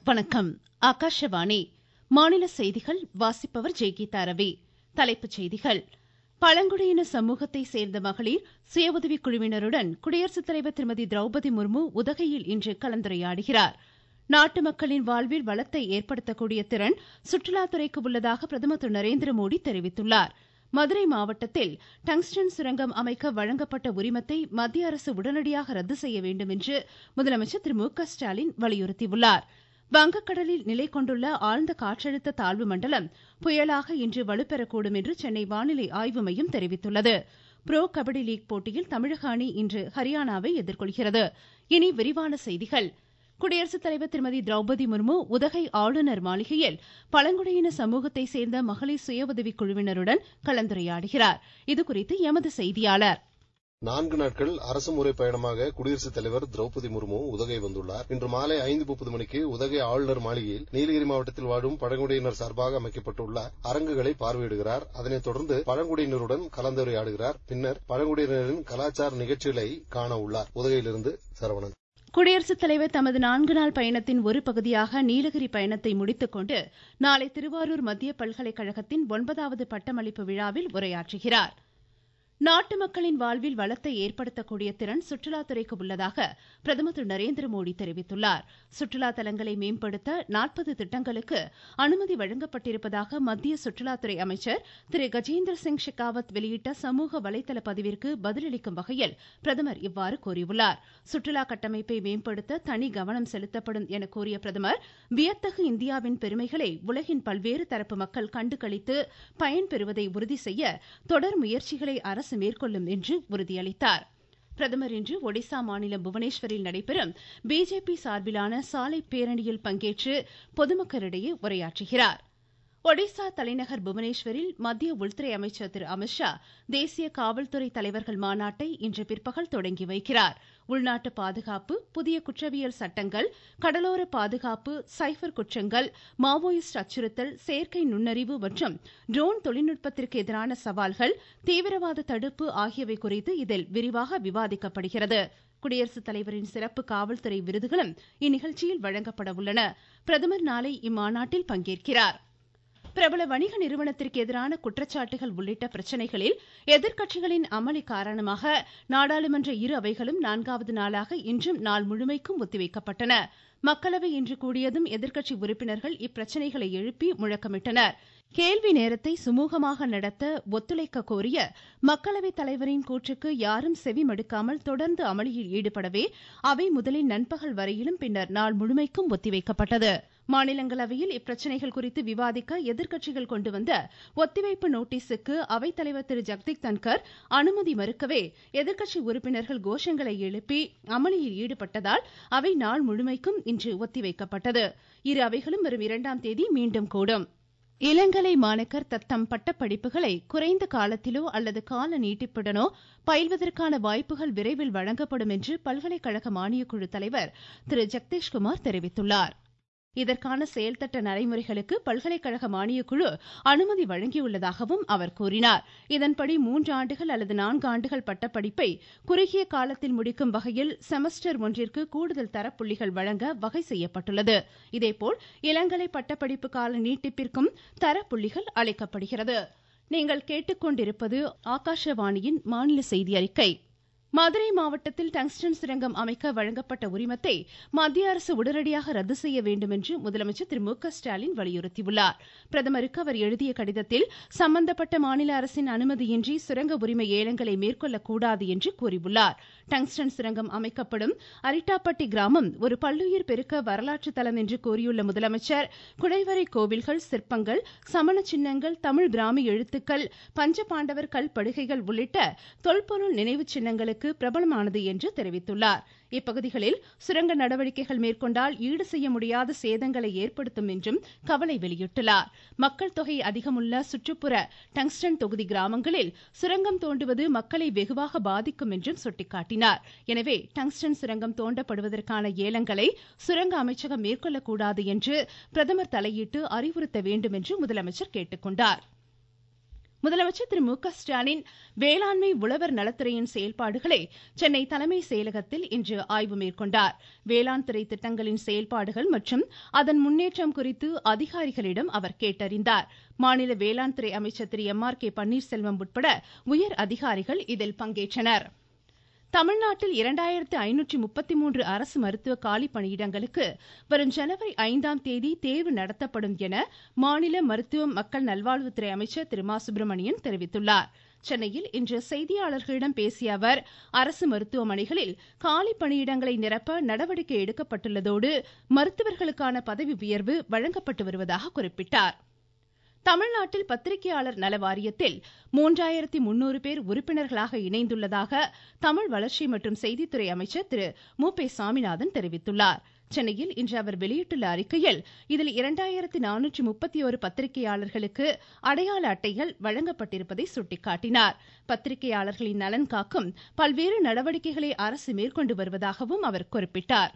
வணக்கம் ஆகாஷவாணி மாநில செய்திகள் வாசிப்பவர் ஜெய்கீதா ரவி தலைப்புச் செய்திகள் பழங்குடியின சமூகத்தை சேர்ந்த மகளிர் சுய உதவிக் குழுவினருடன் குடியரசுத் தலைவர் திருமதி திரௌபதி முர்மு உதகையில் இன்று கலந்துரையாடுகிறார் நாட்டு மக்களின் வாழ்வில் வளத்தை ஏற்படுத்தக்கூடிய திறன் சுற்றுலாத்துறைக்கு உள்ளதாக பிரதமர் திரு நரேந்திரமோடி தெரிவித்துள்ளார் மதுரை மாவட்டத்தில் டங்ஸ்டன் சுரங்கம் அமைக்க வழங்கப்பட்ட உரிமத்தை மத்திய அரசு உடனடியாக ரத்து செய்ய வேண்டும் என்று முதலமைச்சர் திரு மு க ஸ்டாலின் வலியுறுத்தியுள்ளார் வங்கக்கடலில் நிலை கொண்டுள்ள ஆழ்ந்த காற்றழுத்த தாழ்வு மண்டலம் புயலாக இன்று வலுப்பெறக்கூடும் என்று சென்னை வானிலை ஆய்வு மையம் தெரிவித்துள்ளது புரோ கபடி லீக் போட்டியில் தமிழக அணி இன்று ஹரியானாவை எதிர்கொள்கிறது இனி விரிவான செய்திகள் குடியரசுத் தலைவர் திருமதி திரௌபதி முர்மு உதகை ஆளுநர் மாளிகையில் பழங்குடியின சமூகத்தை சேர்ந்த மகளிர் சுய உதவிக் குழுவினருடன் கலந்துரையாடுகிறார் இதுகுறித்து எமது செய்தியாளர் நான்கு நாட்கள் அரசு முறை பயணமாக குடியரசுத் தலைவர் திரௌபதி முர்மு உதகை வந்துள்ளார் இன்று மாலை ஐந்து முப்பது மணிக்கு உதகை ஆளுநர் மாளிகையில் நீலகிரி மாவட்டத்தில் வாழும் பழங்குடியினர் சார்பாக அமைக்கப்பட்டுள்ள அரங்குகளை பார்வையிடுகிறார் அதனைத் தொடர்ந்து பழங்குடியினருடன் கலந்துரையாடுகிறார் பின்னர் பழங்குடியினரின் கலாச்சார நிகழ்ச்சிகளை காண உள்ளார் உதகையிலிருந்து சரவணன் குடியரசுத் தலைவர் தமது நான்கு நாள் பயணத்தின் ஒரு பகுதியாக நீலகிரி பயணத்தை முடித்துக்கொண்டு நாளை திருவாரூர் மத்திய பல்கலைக்கழகத்தின் ஒன்பதாவது பட்டமளிப்பு விழாவில் உரையாற்றுகிறார் நாட்டு மக்களின் வாழ்வில் வளத்தை ஏற்படுத்தக்கூடிய திறன் சுற்றுலாத்துறைக்கு உள்ளதாக பிரதமர் திரு நரேந்திர மோடி தெரிவித்துள்ளார் சுற்றுலா தலங்களை மேம்படுத்த நாற்பது திட்டங்களுக்கு அனுமதி வழங்கப்பட்டிருப்பதாக மத்திய சுற்றுலாத்துறை அமைச்சர் திரு கஜேந்திர சிங் ஷெகாவத் வெளியிட்ட சமூக வலைதள பதிவிற்கு பதிலளிக்கும் வகையில் பிரதமர் இவ்வாறு கூறியுள்ளார் சுற்றுலா கட்டமைப்பை மேம்படுத்த தனி கவனம் செலுத்தப்படும் என கூறிய பிரதமர் வியத்தகு இந்தியாவின் பெருமைகளை உலகின் பல்வேறு தரப்பு மக்கள் கண்டுகளித்து பயன்பெறுவதை உறுதி செய்ய தொடர் முயற்சிகளை அரசு அரசு மேற்கொள்ளும் என்று உறுதியளித்தார் பிரதமர் இன்று ஒடிசா மாநிலம் புவனேஸ்வரில் நடைபெறும் பிஜேபி சார்பிலான சாலை பேரணியில் பங்கேற்று பொதுமக்களிடையே உரையாற்றுகிறார் ஒடிசா தலைநகர் புவனேஸ்வரில் மத்திய உள்துறை அமைச்சர் திரு அமித்ஷா தேசிய காவல்துறை தலைவர்கள் மாநாட்டை இன்று பிற்பகல் தொடங்கி வைக்கிறார் உள்நாட்டு பாதுகாப்பு புதிய குற்றவியல் சட்டங்கள் கடலோர பாதுகாப்பு சைபர் குற்றங்கள் மாவோயிஸ்ட் அச்சுறுத்தல் செயற்கை நுண்ணறிவு மற்றும் ட்ரோன் தொழில்நுட்பத்திற்கு எதிரான சவால்கள் தீவிரவாத தடுப்பு ஆகியவை குறித்து இதில் விரிவாக விவாதிக்கப்படுகிறது குடியரசுத் தலைவரின் சிறப்பு காவல்துறை விருதுகளும் இந்நிகழ்ச்சியில் வழங்கப்பட உள்ளன பிரதமர் நாளை இம்மாநாட்டில் பங்கேற்கிறார் பிரபல வணிக நிறுவனத்திற்கு எதிரான குற்றச்சாட்டுகள் உள்ளிட்ட பிரச்சனைகளில் எதிர்க்கட்சிகளின் அமளி காரணமாக நாடாளுமன்ற இரு அவைகளும் நான்காவது நாளாக இன்றும் நாள் முழுமைக்கும் ஒத்திவைக்கப்பட்டன மக்களவை இன்று கூடியதும் எதிர்க்கட்சி உறுப்பினர்கள் இப்பிரச்சனைகளை எழுப்பி முழக்கமிட்டனர் கேள்வி நேரத்தை சுமூகமாக நடத்த ஒத்துழைக்க கோரிய மக்களவைத் தலைவரின் கூற்றுக்கு யாரும் செவி மடுக்காமல் தொடர்ந்து அமளியில் ஈடுபடவே அவை முதலில் நண்பகல் வரையிலும் பின்னர் நாள் முழுமைக்கும் ஒத்திவைக்கப்பட்டது மாநிலங்களவையில் இப்பிரச்சனைகள் குறித்து விவாதிக்க எதிர்க்கட்சிகள் கொண்டு வந்த ஒத்திவைப்பு நோட்டீஸுக்கு அவைத்தலைவர் திரு ஜெக்தீப் தன்கர் அனுமதி மறுக்கவே எதிர்க்கட்சி உறுப்பினர்கள் கோஷங்களை எழுப்பி அமளியில் ஈடுபட்டதால் அவை நாள் முழுமைக்கும் இன்று ஒத்திவைக்கப்பட்டது இரு அவைகளும் வரும் இரண்டாம் தேதி மீண்டும் கூடும் இளங்கலை மாணக்கர் தத்தம் பட்டப்படிப்புகளை குறைந்த காலத்திலோ அல்லது கால நீட்டிப்புடனோ பயில்வதற்கான வாய்ப்புகள் விரைவில் வழங்கப்படும் என்று பல்கலைக்கழக மானியக்குழு தலைவர் திரு ஜெகதீஷ்குமார் தெரிவித்துள்ளார் இதற்கான செயல்திட்ட நடைமுறைகளுக்கு பல்கலைக்கழக மானியக்குழு அனுமதி வழங்கியுள்ளதாகவும் அவர் கூறினார் இதன்படி மூன்று ஆண்டுகள் அல்லது நான்கு ஆண்டுகள் பட்டப்படிப்பை குறுகிய காலத்தில் முடிக்கும் வகையில் செமஸ்டர் ஒன்றிற்கு கூடுதல் தரப்புள்ளிகள் வழங்க வகை செய்யப்பட்டுள்ளது இதேபோல் இளங்கலை பட்டப்படிப்பு கால நீட்டிப்பிற்கும் தரப்புள்ளிகள் அளிக்கப்படுகிறது நீங்கள் கேட்டுக்கொண்டிருப்பது ஆகாஷவாணியின் மாநில செய்தி அறிக்கை மதுரை மாவட்டத்தில் டங்ஸ்டன் சுரங்கம் அமைக்க வழங்கப்பட்ட உரிமத்தை மத்திய அரசு உடனடியாக ரத்து செய்ய வேண்டும் என்று முதலமைச்சர் திரு மு க ஸ்டாலின் வலியுறுத்தியுள்ளார் பிரதமருக்கு அவர் எழுதிய கடிதத்தில் சம்பந்தப்பட்ட மாநில அரசின் அனுமதியின்றி சுரங்க உரிமை ஏலங்களை மேற்கொள்ளக்கூடாது என்று கூறியுள்ளார் டங்ஸ்டன் சுரங்கம் அமைக்கப்படும் அரிட்டாப்பட்டி கிராமம் ஒரு பல்லுயிர் பெருக்க வரலாற்று தலம் என்று கூறியுள்ள முதலமைச்சர் குடைவரை கோவில்கள் சிற்பங்கள் சமண சின்னங்கள் தமிழ் பிராமி எழுத்துக்கள் பஞ்சபாண்டவர் கல் படுகைகள் உள்ளிட்ட தொல்பொருள் நினைவு சின்னங்களுக்கு பிரபலமானது என்று தெரிவித்துள்ளார் இப்பகுதிகளில் சுரங்க நடவடிக்கைகள் மேற்கொண்டால் ஈடு செய்ய முடியாத சேதங்களை ஏற்படுத்தும் என்றும் கவலை வெளியிட்டுள்ளார் மக்கள் தொகை அதிகமுள்ள சுற்றுப்புற டங்ஸ்டன் தொகுதி கிராமங்களில் சுரங்கம் தோண்டுவது மக்களை வெகுவாக பாதிக்கும் என்றும் சுட்டிக்காட்டினார் எனவே டங்ஸ்டன் சுரங்கம் தோண்டப்படுவதற்கான ஏலங்களை சுரங்க அமைச்சகம் மேற்கொள்ளக்கூடாது என்று பிரதமர் தலையிட்டு அறிவுறுத்த வேண்டும் என்று முதலமைச்சர் கேட்டுக்கொண்டார் முதலமைச்சர் திரு மு க ஸ்டாலின் வேளாண்மை உழவர் நலத்துறையின் செயல்பாடுகளை சென்னை தலைமை செயலகத்தில் இன்று ஆய்வு மேற்கொண்டார் வேளாண் துறை திட்டங்களின் செயல்பாடுகள் மற்றும் அதன் முன்னேற்றம் குறித்து அதிகாரிகளிடம் அவர் கேட்டறிந்தார் மாநில வேளாண் துறை அமைச்சர் திரு எம் ஆர் கே பன்னீர்செல்வம் உட்பட உயர் அதிகாரிகள் இதில் பங்கேற்றனர் தமிழ்நாட்டில் இரண்டாயிரத்து ஐநூற்றி முப்பத்தி மூன்று அரசு மருத்துவ காலி பணியிடங்களுக்கு வரும் ஜனவரி ஐந்தாம் தேதி தேர்வு நடத்தப்படும் என மாநில மருத்துவ மக்கள் நல்வாழ்வுத்துறை அமைச்சர் திரு மா சுப்பிரமணியன் தெரிவித்துள்ளார் சென்னையில் இன்று செய்தியாளர்களிடம் பேசிய அவர் அரசு மருத்துவமனைகளில் காலி பணியிடங்களை நிரப்ப நடவடிக்கை எடுக்கப்பட்டுள்ளதோடு மருத்துவர்களுக்கான பதவி உயர்வு வழங்கப்பட்டு வருவதாக குறிப்பிட்டார் தமிழ்நாட்டில் பத்திரிகையாளர் நல வாரியத்தில் மூன்றாயிரத்தி முன்னூறு பேர் உறுப்பினர்களாக இணைந்துள்ளதாக தமிழ் வளர்ச்சி மற்றும் செய்தித்துறை அமைச்சர் திரு மு பே சாமிநாதன் தெரிவித்துள்ளார் சென்னையில் இன்று அவர் வெளியிட்டுள்ள அறிக்கையில் இதில் இரண்டாயிரத்தி நானூற்றி முப்பத்தி ஒரு பத்திரிகையாளர்களுக்கு அடையாள அட்டைகள் வழங்கப்பட்டிருப்பதை சுட்டிக்காட்டினார் பத்திரிகையாளர்களின் நலன் காக்கும் பல்வேறு நடவடிக்கைகளை அரசு மேற்கொண்டு வருவதாகவும் அவர் குறிப்பிட்டார்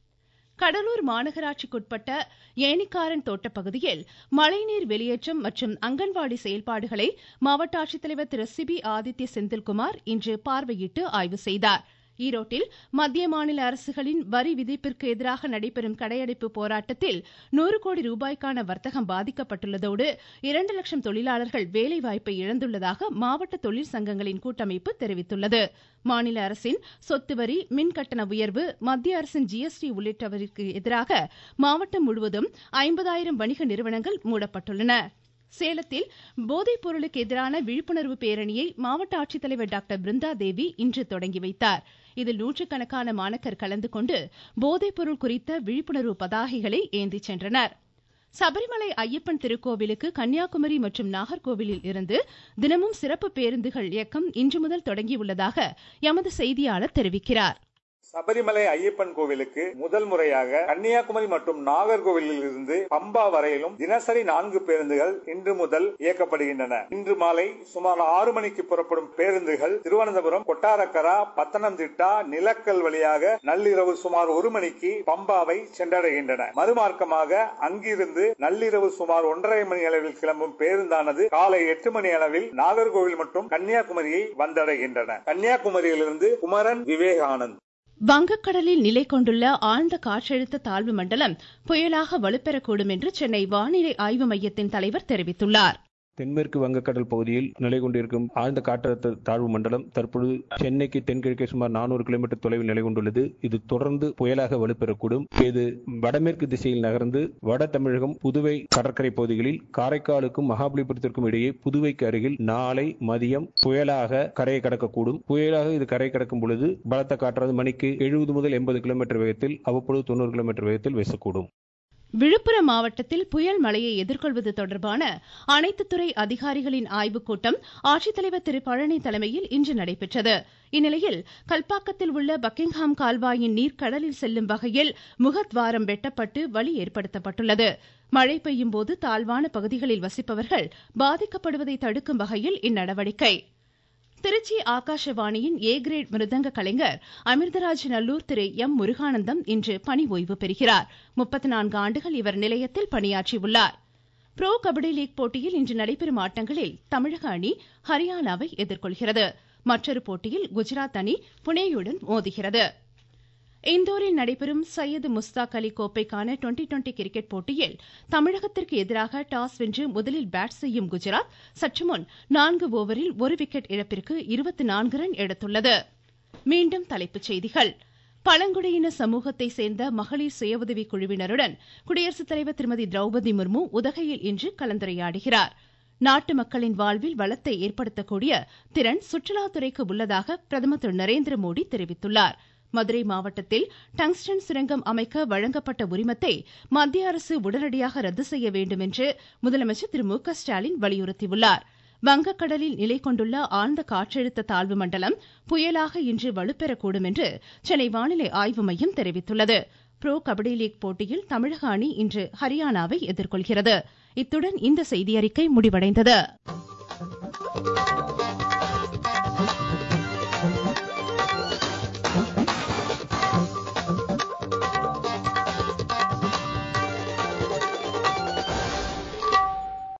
கடலூர் மாநகராட்சிக்குட்பட்ட ஏனிக்காரன் தோட்டப்பகுதியில் மழைநீர் வெளியேற்றம் மற்றும் அங்கன்வாடி செயல்பாடுகளை மாவட்ட ஆட்சித்தலைவர் திரு சிபி ஆதித்ய செந்தில்குமார் இன்று பார்வையிட்டு ஆய்வு செய்தார் ஈரோட்டில் மத்திய மாநில அரசுகளின் வரி விதிப்பிற்கு எதிராக நடைபெறும் கடையடைப்பு போராட்டத்தில் நூறு கோடி ரூபாய்க்கான வர்த்தகம் பாதிக்கப்பட்டுள்ளதோடு இரண்டு லட்சம் தொழிலாளர்கள் வேலைவாய்ப்பை இழந்துள்ளதாக மாவட்ட தொழில் சங்கங்களின் கூட்டமைப்பு தெரிவித்துள்ளது மாநில அரசின் சொத்து வரி மின் கட்டண உயர்வு மத்திய அரசின் ஜிஎஸ்டி உள்ளிட்டவற்றிற்கு எதிராக மாவட்டம் முழுவதும் ஐம்பதாயிரம் வணிக நிறுவனங்கள் மூடப்பட்டுள்ளன சேலத்தில் போதைப் பொருளுக்கு எதிரான விழிப்புணர்வு பேரணியை மாவட்ட ஆட்சித்தலைவர் டாக்டர் பிருந்தா தேவி இன்று தொடங்கி வைத்தார் இதில் நூற்றுக்கணக்கான மாணக்கர் கலந்து கொண்டு போதைப் பொருள் குறித்த விழிப்புணர்வு பதாகைகளை ஏந்தி சென்றனர் சபரிமலை ஐயப்பன் திருக்கோவிலுக்கு கன்னியாகுமரி மற்றும் நாகர்கோவிலில் இருந்து தினமும் சிறப்பு பேருந்துகள் இயக்கம் இன்று முதல் தொடங்கியுள்ளதாக எமது செய்தியாளர் தெரிவிக்கிறார் சபரிமலை ஐயப்பன் கோவிலுக்கு முதல் முறையாக கன்னியாகுமரி மற்றும் நாகர்கோவிலில் இருந்து பம்பா வரையிலும் தினசரி நான்கு பேருந்துகள் இன்று முதல் இயக்கப்படுகின்றன இன்று மாலை சுமார் ஆறு மணிக்கு புறப்படும் பேருந்துகள் திருவனந்தபுரம் கொட்டாரக்கரா பத்தனம்திட்டா நிலக்கல் வழியாக நள்ளிரவு சுமார் ஒரு மணிக்கு பம்பாவை சென்றடைகின்றன மறுமார்க்கமாக அங்கிருந்து நள்ளிரவு சுமார் ஒன்றரை மணி அளவில் கிளம்பும் பேருந்தானது காலை எட்டு மணி அளவில் நாகர்கோவில் மற்றும் கன்னியாகுமரியை வந்தடைகின்றன கன்னியாகுமரியிலிருந்து குமரன் விவேகானந்த் வங்கக்கடலில் நிலை கொண்டுள்ள ஆழ்ந்த காற்றழுத்த தாழ்வு மண்டலம் புயலாக வலுப்பெறக்கூடும் என்று சென்னை வானிலை ஆய்வு மையத்தின் தலைவர் தெரிவித்துள்ளார் தென்மேற்கு வங்கக்கடல் பகுதியில் நிலை கொண்டிருக்கும் ஆழ்ந்த காற்றழுத்த தாழ்வு மண்டலம் தற்பொழுது சென்னைக்கு தென்கிழக்கே சுமார் நானூறு கிலோமீட்டர் தொலைவில் நிலை கொண்டுள்ளது இது தொடர்ந்து புயலாக வலுப்பெறக்கூடும் இது வடமேற்கு திசையில் நகர்ந்து வட தமிழகம் புதுவை கடற்கரை பகுதிகளில் காரைக்காலுக்கும் மகாபலிபுரத்திற்கும் இடையே புதுவைக்கு அருகில் நாளை மதியம் புயலாக கரையை கடக்கக்கூடும் புயலாக இது கரை கடக்கும் பொழுது பலத்த காற்றாவது மணிக்கு எழுபது முதல் எண்பது கிலோமீட்டர் வேகத்தில் அவ்வப்பொழுது தொண்ணூறு கிலோமீட்டர் வேகத்தில் வீசக்கூடும் விழுப்புரம் மாவட்டத்தில் புயல் மழையை எதிர்கொள்வது தொடர்பான அனைத்து துறை அதிகாரிகளின் ஆய்வுக் கூட்டம் ஆட்சித்தலைவர் திரு பழனி தலைமையில் இன்று நடைபெற்றது இந்நிலையில் கல்பாக்கத்தில் உள்ள பக்கிங்ஹாம் கால்வாயின் நீர் கடலில் செல்லும் வகையில் முகத்வாரம் வெட்டப்பட்டு வழி ஏற்படுத்தப்பட்டுள்ளது மழை பெய்யும் போது தாழ்வான பகுதிகளில் வசிப்பவர்கள் பாதிக்கப்படுவதை தடுக்கும் வகையில் இந்நடவடிக்கை திருச்சி ஆகாஷவாணியின் ஏ கிரேட் மிருதங்க கலைஞர் அமிர்தராஜ் நல்லூர் திரு எம் முருகானந்தம் இன்று பணி ஓய்வு பெறுகிறார் முப்பத்தி நான்கு ஆண்டுகள் இவர் நிலையத்தில் பணியாற்றியுள்ளார் புரோ கபடி லீக் போட்டியில் இன்று நடைபெறும் ஆட்டங்களில் தமிழக அணி ஹரியானாவை எதிர்கொள்கிறது மற்றொரு போட்டியில் குஜராத் அணி புனேயுடன் மோதுகிறது இந்தோரில் நடைபெறும் சையது முஸ்தாக் அலி கோப்பைக்கான டுவெண்டி டுவெண்டி கிரிக்கெட் போட்டியில் தமிழகத்திற்கு எதிராக டாஸ் வென்று முதலில் பேட் செய்யும் குஜராத் சற்று முன் நான்கு ஓவரில் ஒரு விக்கெட் இழப்பிற்கு இருபத்தி நான்கு ரன் எடுத்துள்ளது மீண்டும் தலைப்புச் செய்திகள் பழங்குடியின சமூகத்தை சேர்ந்த மகளிர் சுய உதவி குழுவினருடன் குடியரசுத் தலைவர் திருமதி திரௌபதி முர்மு உதகையில் இன்று கலந்துரையாடுகிறார் நாட்டு மக்களின் வாழ்வில் வளத்தை ஏற்படுத்தக்கூடிய திறன் சுற்றுலாத்துறைக்கு உள்ளதாக பிரதமர் திரு நரேந்திர மோடி தெரிவித்துள்ளார் மதுரை மாவட்டத்தில் டங்ஸ்டன் சுரங்கம் அமைக்க வழங்கப்பட்ட உரிமத்தை மத்திய அரசு உடனடியாக ரத்து செய்ய வேண்டும் என்று முதலமைச்சர் திரு மு க ஸ்டாலின் வலியுறுத்தியுள்ளார் வங்கக்கடலில் நிலை கொண்டுள்ள ஆழ்ந்த காற்றழுத்த தாழ்வு மண்டலம் புயலாக இன்று வலுப்பெறக்கூடும் என்று சென்னை வானிலை ஆய்வு மையம் தெரிவித்துள்ளது புரோ கபடி லீக் போட்டியில் தமிழக அணி இன்று ஹரியானாவை எதிர்கொள்கிறது இத்துடன் இந்த செய்தியறிக்கை முடிவடைந்தது